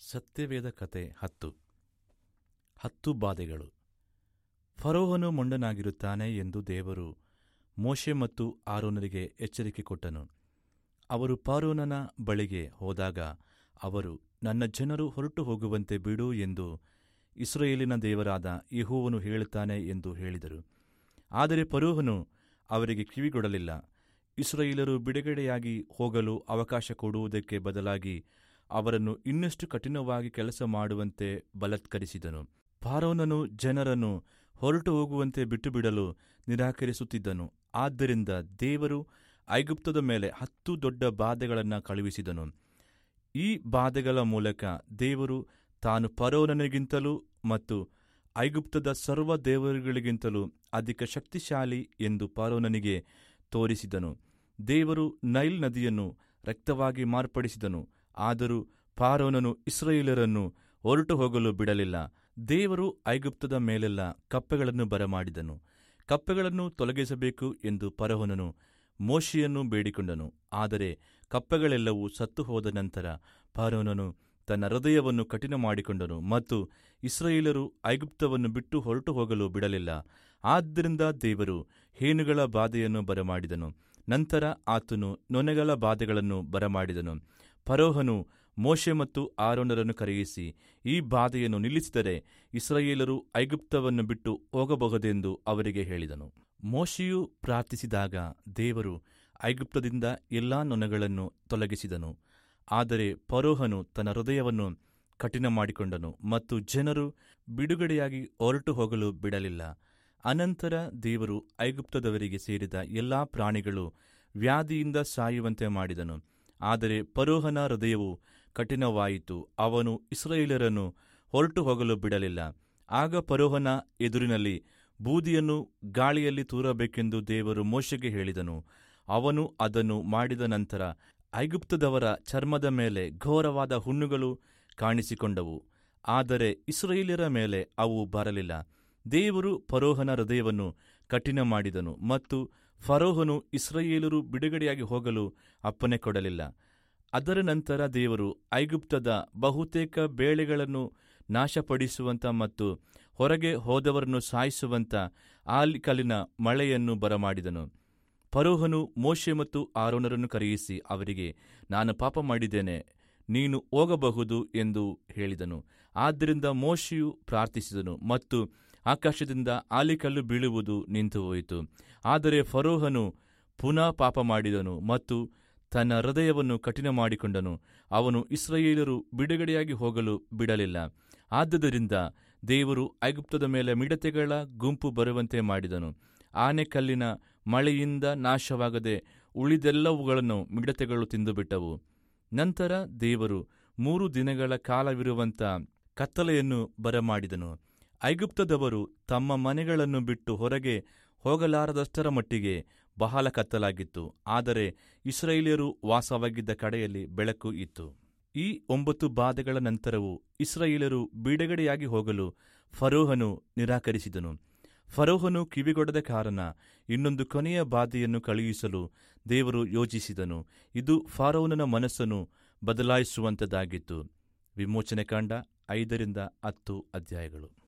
ಸತ್ಯವೇದ ಕತೆ ಹತ್ತು ಹತ್ತು ಬಾಧೆಗಳು ಫರೋಹನು ಮೊಂಡನಾಗಿರುತ್ತಾನೆ ಎಂದು ದೇವರು ಮೋಶೆ ಮತ್ತು ಆರೋನರಿಗೆ ಎಚ್ಚರಿಕೆ ಕೊಟ್ಟನು ಅವರು ಪಾರೋನನ ಬಳಿಗೆ ಹೋದಾಗ ಅವರು ನನ್ನ ಜನರು ಹೊರಟು ಹೋಗುವಂತೆ ಬಿಡು ಎಂದು ಇಸ್ರಾಯೇಲಿನ ದೇವರಾದ ಯೆಹೋವನು ಹೇಳುತ್ತಾನೆ ಎಂದು ಹೇಳಿದರು ಆದರೆ ಫರೋಹನು ಅವರಿಗೆ ಕಿವಿಗೊಡಲಿಲ್ಲ ಇಸ್ರಾಯೇಲರು ಬಿಡುಗಡೆಯಾಗಿ ಹೋಗಲು ಅವಕಾಶ ಕೊಡುವುದಕ್ಕೆ ಬದಲಾಗಿ ಅವರನ್ನು ಇನ್ನಷ್ಟು ಕಠಿಣವಾಗಿ ಕೆಲಸ ಮಾಡುವಂತೆ ಬಲತ್ಕರಿಸಿದನು ಫಾರೋನನು ಜನರನ್ನು ಹೊರಟು ಹೋಗುವಂತೆ ಬಿಟ್ಟುಬಿಡಲು ನಿರಾಕರಿಸುತ್ತಿದ್ದನು ಆದ್ದರಿಂದ ದೇವರು ಐಗುಪ್ತದ ಮೇಲೆ ಹತ್ತು ದೊಡ್ಡ ಬಾಧೆಗಳನ್ನು ಕಳುಹಿಸಿದನು ಈ ಬಾಧೆಗಳ ಮೂಲಕ ದೇವರು ತಾನು ಫರೋನನಿಗಿಂತಲೂ ಮತ್ತು ಐಗುಪ್ತದ ಸರ್ವ ದೇವರುಗಳಿಗಿಂತಲೂ ಅಧಿಕ ಶಕ್ತಿಶಾಲಿ ಎಂದು ಫರೋನನಿಗೆ ತೋರಿಸಿದನು ದೇವರು ನೈಲ್ ನದಿಯನ್ನು ರಕ್ತವಾಗಿ ಮಾರ್ಪಡಿಸಿದನು ಆದರೂ ಫಾರೋನನು ಇಸ್ರಾಯೇಲರನ್ನು ಹೊರಟು ಹೋಗಲು ಬಿಡಲಿಲ್ಲ ದೇವರು ಐಗುಪ್ತದ ಮೇಲೆಲ್ಲ ಕಪ್ಪೆಗಳನ್ನು ಬರಮಾಡಿದನು ಕಪ್ಪೆಗಳನ್ನು ತೊಲಗಿಸಬೇಕು ಎಂದು ಫರೋಹನನು ಮೋಶಿಯನ್ನು ಬೇಡಿಕೊಂಡನು ಆದರೆ ಕಪ್ಪೆಗಳೆಲ್ಲವೂ ಸತ್ತು ಹೋದ ನಂತರ ಫರೋಹನನು ತನ್ನ ಹೃದಯವನ್ನು ಕಠಿಣ ಮಾಡಿಕೊಂಡನು ಮತ್ತು ಇಸ್ರಾಯೇಲರು ಐಗುಪ್ತವನ್ನು ಬಿಟ್ಟು ಹೊರಟು ಹೋಗಲು ಬಿಡಲಿಲ್ಲ ಆದ್ದರಿಂದ ದೇವರು ಹೇನುಗಳ ಬಾಧೆಯನ್ನು ಬರಮಾಡಿದನು ನಂತರ ಆತನು ನೊನೆಗಳ ಬಾಧೆಗಳನ್ನು ಬರಮಾಡಿದನು ಫರೋಹನು ಮೋಶೆ ಮತ್ತು ಆರೋನರನ್ನು ಕರೆಯಿಸಿ ಈ ಬಾಧೆಯನ್ನು ನಿಲ್ಲಿಸಿದರೆ ಇಸ್ರಾಯೇಲರು ಐಗುಪ್ತವನ್ನು ಬಿಟ್ಟು ಹೋಗಬಹುದೆಂದು ಅವರಿಗೆ ಹೇಳಿದನು ಮೋಶೆಯು ಪ್ರಾರ್ಥಿಸಿದಾಗ ದೇವರು ಐಗುಪ್ತದಿಂದ ಎಲ್ಲಾ ನೊಣಗಳನ್ನು ತೊಲಗಿಸಿದನು ಆದರೆ ಫರೋಹನು ತನ್ನ ಹೃದಯವನ್ನು ಕಠಿಣ ಮಾಡಿಕೊಂಡನು ಮತ್ತು ಜನರು ಬಿಡುಗಡೆಯಾಗಿ ಹೊರಟು ಹೋಗಲು ಬಿಡಲಿಲ್ಲ ಅನಂತರ ದೇವರು ಐಗುಪ್ತದವರಿಗೆ ಸೇರಿದ ಎಲ್ಲಾ ಪ್ರಾಣಿಗಳು ವ್ಯಾಧಿಯಿಂದ ಸಾಯುವಂತೆ ಮಾಡಿದನು ಆದರೆ ಫರೋಹನ ಹೃದಯವು ಕಠಿಣವಾಯಿತು ಅವನು ಇಸ್ರಾಯೇಲರನ್ನು ಹೊರಟು ಹೋಗಲು ಬಿಡಲಿಲ್ಲ ಆಗ ಫರೋಹನ ಎದುರಿನಲ್ಲಿ ಬೂದಿಯನ್ನು ಗಾಳಿಯಲ್ಲಿ ತೂರಬೇಕೆಂದು ದೇವರು ಮೋಶೆಗೆ ಹೇಳಿದನು ಅವನು ಅದನ್ನು ಮಾಡಿದ ನಂತರ ಐಗುಪ್ತದವರ ಚರ್ಮದ ಮೇಲೆ ಘೋರವಾದ ಹುಣ್ಣುಗಳು ಕಾಣಿಸಿಕೊಂಡವು ಆದರೆ ಇಸ್ರಾಯೇಲ್ಯರ ಮೇಲೆ ಅವು ಬರಲಿಲ್ಲ ದೇವರು ಫರೋಹನ ಹೃದಯವನ್ನು ಕಠಿಣ ಮಾಡಿದನು ಮತ್ತು ಫರೋಹನು ಇಸ್ರಾಯೇಲರು ಬಿಡುಗಡೆಯಾಗಿ ಹೋಗಲು ಅಪ್ಪನೆ ಕೊಡಲಿಲ್ಲ ಅದರ ನಂತರ ದೇವರು ಐಗುಪ್ತದ ಬಹುತೇಕ ಬೇಳೆಗಳನ್ನು ನಾಶಪಡಿಸುವಂತ ಮತ್ತು ಹೊರಗೆ ಹೋದವರನ್ನು ಸಾಯಿಸುವಂತ ಆಲಿಕಲಿನ ಮಳೆಯನ್ನು ಬರಮಾಡಿದನು ಫರೋಹನು ಮೋಶೆ ಮತ್ತು ಆರೋನರನ್ನು ಕರೆಯಿಸಿ ಅವರಿಗೆ ನಾನು ಪಾಪ ಮಾಡಿದ್ದೇನೆ ನೀನು ಹೋಗಬಹುದು ಎಂದು ಹೇಳಿದನು ಆದ್ದರಿಂದ ಮೋಶೆಯು ಪ್ರಾರ್ಥಿಸಿದನು ಮತ್ತು ಆಕಾಶದಿಂದ ಆಲಿಕಲ್ಲು ಬೀಳುವುದು ನಿಂತು ಹೋಯಿತು ಆದರೆ ಫರೋಹನು ಪುನಃ ಪಾಪ ಮಾಡಿದನು ಮತ್ತು ತನ್ನ ಹೃದಯವನ್ನು ಕಠಿಣ ಮಾಡಿಕೊಂಡನು ಅವನು ಇಸ್ರಾಯೇಲರು ಬಿಡುಗಡೆಯಾಗಿ ಹೋಗಲು ಬಿಡಲಿಲ್ಲ ಆದುದರಿಂದ ದೇವರು ಐಗುಪ್ತದ ಮೇಲೆ ಮಿಡತೆಗಳ ಗುಂಪು ಬರುವಂತೆ ಮಾಡಿದನು ಆನೆಕಲ್ಲಿನ ಮಳೆಯಿಂದ ನಾಶವಾಗದೆ ಉಳಿದೆಲ್ಲವುಗಳನ್ನು ಮಿಡತೆಗಳು ತಿಂದುಬಿಟ್ಟವು ನಂತರ ದೇವರು ಮೂರು ದಿನಗಳ ಕಾಲವಿರುವಂತ ಕತ್ತಲೆಯನ್ನು ಬರಮಾಡಿದನು ಐಗುಪ್ತದವರು ತಮ್ಮ ಮನೆಗಳನ್ನು ಬಿಟ್ಟು ಹೊರಗೆ ಹೋಗಲಾರದಷ್ಟರ ಮಟ್ಟಿಗೆ ಬಹಳ ಕತ್ತಲಾಗಿತ್ತು ಆದರೆ ಇಸ್ರಾಯೇಲಿಯರು ವಾಸವಾಗಿದ್ದ ಕಡೆಯಲ್ಲಿ ಬೆಳಕು ಇತ್ತು ಈ ಒಂಬತ್ತು ಬಾಧೆಗಳ ನಂತರವೂ ಇಸ್ರಾಯೇಲರು ಬಿಡುಗಡೆಯಾಗಿ ಹೋಗಲು ಫರೋಹನು ನಿರಾಕರಿಸಿದನು ಫರೋಹನು ಕಿವಿಗೊಡದ ಕಾರಣ ಇನ್ನೊಂದು ಕೊನೆಯ ಬಾಧೆಯನ್ನು ಕಳುಹಿಸಲು ದೇವರು ಯೋಚಿಸಿದನು ಇದು ಫಾರೋನನ ಮನಸ್ಸನ್ನು ಬದಲಾಯಿಸುವಂತದ್ದಾಗಿತ್ತು ವಿಮೋಚನೆ ಕಾಂಡ ಐದರಿಂದ ಹತ್ತು ಅಧ್ಯಾಯಗಳು